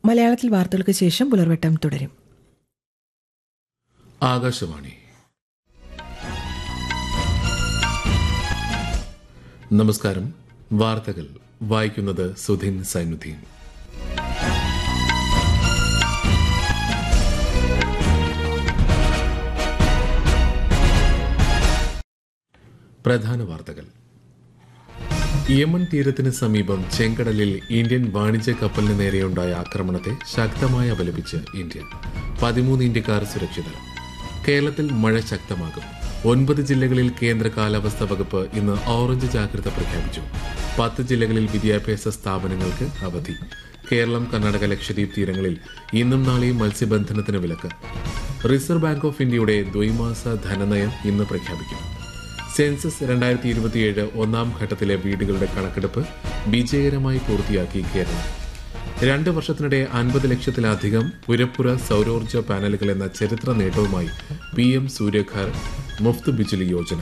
മലയാളത്തിൽ വാർത്തകൾക്ക് ശേഷം പുലർവട്ടം തുടരും ആകാശവാണി നമസ്കാരം വാർത്തകൾ വായിക്കുന്നത് സുധിൻ സൈനുദ്ദീൻ പ്രധാന വാർത്തകൾ യമൻ തീരത്തിന് സമീപം ചെങ്കടലിൽ ഇന്ത്യൻ വാണിജ്യ കപ്പലിന് നേരെയുണ്ടായ ആക്രമണത്തെ ശക്തമായി അപലപിച്ച് ഇന്ത്യ പതിമൂന്ന് ഇന്ത്യക്കാർ സുരക്ഷിതർ കേരളത്തിൽ മഴ ശക്തമാകും ഒൻപത് ജില്ലകളിൽ കേന്ദ്ര കാലാവസ്ഥാ വകുപ്പ് ഇന്ന് ഓറഞ്ച് ജാഗ്രത പ്രഖ്യാപിച്ചു പത്ത് ജില്ലകളിൽ വിദ്യാഭ്യാസ സ്ഥാപനങ്ങൾക്ക് അവധി കേരളം കർണാടക ലക്ഷദ്വീപ് തീരങ്ങളിൽ ഇന്നും നാളെയും മത്സ്യബന്ധനത്തിന് വിലക്ക് റിസർവ് ബാങ്ക് ഓഫ് ഇന്ത്യയുടെ ദ്വൈമാസ ധനനയം ഇന്ന് പ്രഖ്യാപിക്കും സെൻസസ് രണ്ടായിരത്തി ഇരുപത്തിയേഴ് ഒന്നാം ഘട്ടത്തിലെ വീടുകളുടെ കണക്കെടുപ്പ് വിജയകരമായി പൂർത്തിയാക്കി കേരളം രണ്ട് വർഷത്തിനിടെ അൻപത് ലക്ഷത്തിലധികം പുരപ്പുര സൗരോർജ്ജ പാനലുകൾ എന്ന ചരിത്ര നേട്ടവുമായി പി എം സൂര്യഘർ മുഫ്ത് ബിജ്ലി യോജന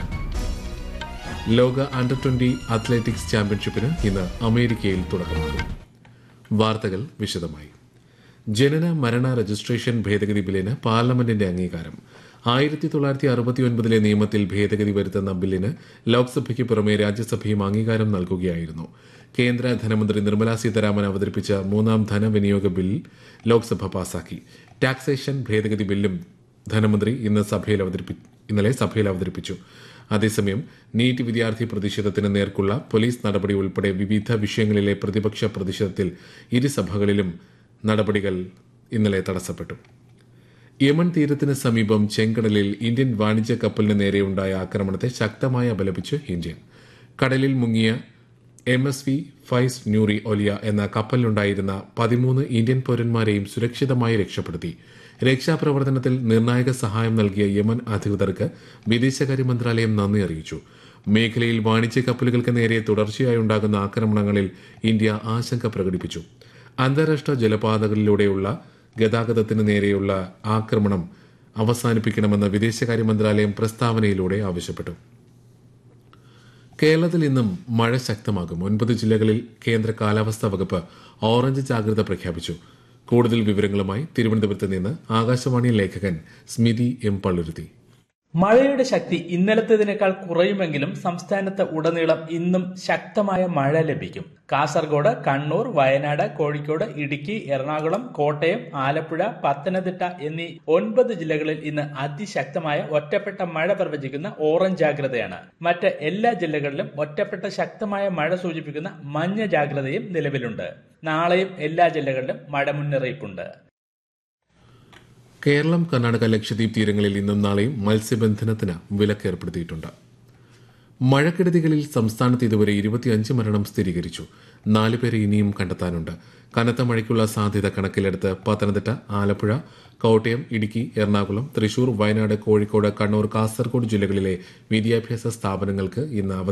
ലോക അണ്ടർ ട്വന്റി അത്ലറ്റിക്സ് ചാമ്പ്യൻഷിപ്പിന് ഇന്ന് അമേരിക്കയിൽ തുടക്കമാകും വാർത്തകൾ വിശദമായി ജനന മരണ രജിസ്ട്രേഷൻ ഭേദഗതി ബില്ലിന് പാർലമെന്റിന്റെ അംഗീകാരം ആയിരത്തി തൊള്ളായിരത്തി അറുപത്തിയൊൻപതിലെ നിയമത്തിൽ ഭേദഗതി വരുത്തുന്ന ബില്ലിന് ലോക്സഭയ്ക്ക് പുറമെ രാജ്യസഭയും അംഗീകാരം നൽകുകയായിരുന്നു കേന്ദ്ര ധനമന്ത്രി നിർമ്മല സീതാരാമൻ അവതരിപ്പിച്ച മൂന്നാം ധനവിനിയോഗ ബിൽ ലോക്സഭ പാസാക്കി ടാക്സേഷൻ ഭേദഗതി ബില്ലും ധനമന്ത്രി ഇന്ന് സഭയിൽ അവതരിപ്പി ഇന്നലെ സഭയിൽ അവതരിപ്പിച്ചു അതേസമയം നീറ്റ് വിദ്യാർത്ഥി പ്രതിഷേധത്തിന് നേർക്കുള്ള പോലീസ് നടപടി ഉൾപ്പെടെ വിവിധ വിഷയങ്ങളിലെ പ്രതിപക്ഷ പ്രതിഷേധത്തിൽ ഇരുസഭകളിലും നടപടികൾ ഇന്നലെ തടസ്സപ്പെട്ടു യമൻ തീരത്തിന് സമീപം ചെങ്കടലിൽ ഇന്ത്യൻ വാണിജ്യ കപ്പലിന് നേരെയുണ്ടായ ആക്രമണത്തെ ശക്തമായി അപലപിച്ച് ഇന്ത്യ കടലിൽ മുങ്ങിയ എം എസ് വി ഫൈസ് ന്യൂറി ഒലിയ എന്ന കപ്പലിലുണ്ടായിരുന്ന പതിമൂന്ന് ഇന്ത്യൻ പൌരന്മാരെയും സുരക്ഷിതമായി രക്ഷപ്പെടുത്തി രക്ഷാപ്രവർത്തനത്തിൽ നിർണായക സഹായം നൽകിയ യമൻ അധികൃതർക്ക് വിദേശകാര്യ മന്ത്രാലയം നന്ദി അറിയിച്ചു മേഖലയിൽ വാണിജ്യ കപ്പലുകൾക്ക് നേരെ തുടർച്ചയായി ഉണ്ടാകുന്ന ആക്രമണങ്ങളിൽ ഇന്ത്യ ആശങ്ക പ്രകടിപ്പിച്ചു അന്താരാഷ്ട്ര ജലപാതകളിലൂടെയുള്ള ഗതാഗതത്തിന് നേരെയുള്ള ആക്രമണം അവസാനിപ്പിക്കണമെന്ന് വിദേശകാര്യ മന്ത്രാലയം പ്രസ്താവനയിലൂടെ ആവശ്യപ്പെട്ടു കേരളത്തിൽ ഇന്നും മഴ ശക്തമാകും ഒൻപത് ജില്ലകളിൽ കേന്ദ്ര കാലാവസ്ഥാ വകുപ്പ് ഓറഞ്ച് ജാഗ്രത പ്രഖ്യാപിച്ചു കൂടുതൽ വിവരങ്ങളുമായി തിരുവനന്തപുരത്ത് നിന്ന് ആകാശവാണി ലേഖകൻ സ്മിതി എം പള്ളുരുത്തി മഴയുടെ ശക്തി ഇന്നലത്തേതിനേക്കാൾ കുറയുമെങ്കിലും സംസ്ഥാനത്ത് ഉടനീളം ഇന്നും ശക്തമായ മഴ ലഭിക്കും കാസർഗോഡ് കണ്ണൂർ വയനാട് കോഴിക്കോട് ഇടുക്കി എറണാകുളം കോട്ടയം ആലപ്പുഴ പത്തനംതിട്ട എന്നീ ഒൻപത് ജില്ലകളിൽ ഇന്ന് അതിശക്തമായ ഒറ്റപ്പെട്ട മഴ പ്രവചിക്കുന്ന ഓറഞ്ച് ജാഗ്രതയാണ് മറ്റ് എല്ലാ ജില്ലകളിലും ഒറ്റപ്പെട്ട ശക്തമായ മഴ സൂചിപ്പിക്കുന്ന മഞ്ഞ ജാഗ്രതയും നിലവിലുണ്ട് നാളെയും എല്ലാ ജില്ലകളിലും മഴ മുന്നറിയിപ്പുണ്ട് കേരളം കർണാടക ലക്ഷദ്വീപ് തീരങ്ങളിൽ ഇന്നും നാളെയും മത്സ്യബന്ധനത്തിന് വിലക്ക് ഏർപ്പെടുത്തിയിട്ടുണ്ട് മഴക്കെടുതികളിൽ സംസ്ഥാനത്ത് ഇതുവരെ ഇരുപത്തിയഞ്ച് മരണം സ്ഥിരീകരിച്ചു നാലുപേരെ ഇനിയും കണ്ടെത്താനുണ്ട് കനത്ത മഴയ്ക്കുള്ള സാധ്യത കണക്കിലെടുത്ത് പത്തനംതിട്ട ആലപ്പുഴ കോട്ടയം ഇടുക്കി എറണാകുളം തൃശൂർ വയനാട് കോഴിക്കോട് കണ്ണൂർ കാസർഗോഡ് ജില്ലകളിലെ വിദ്യാഭ്യാസ സ്ഥാപനങ്ങൾക്ക് ഇന്ന് അവധി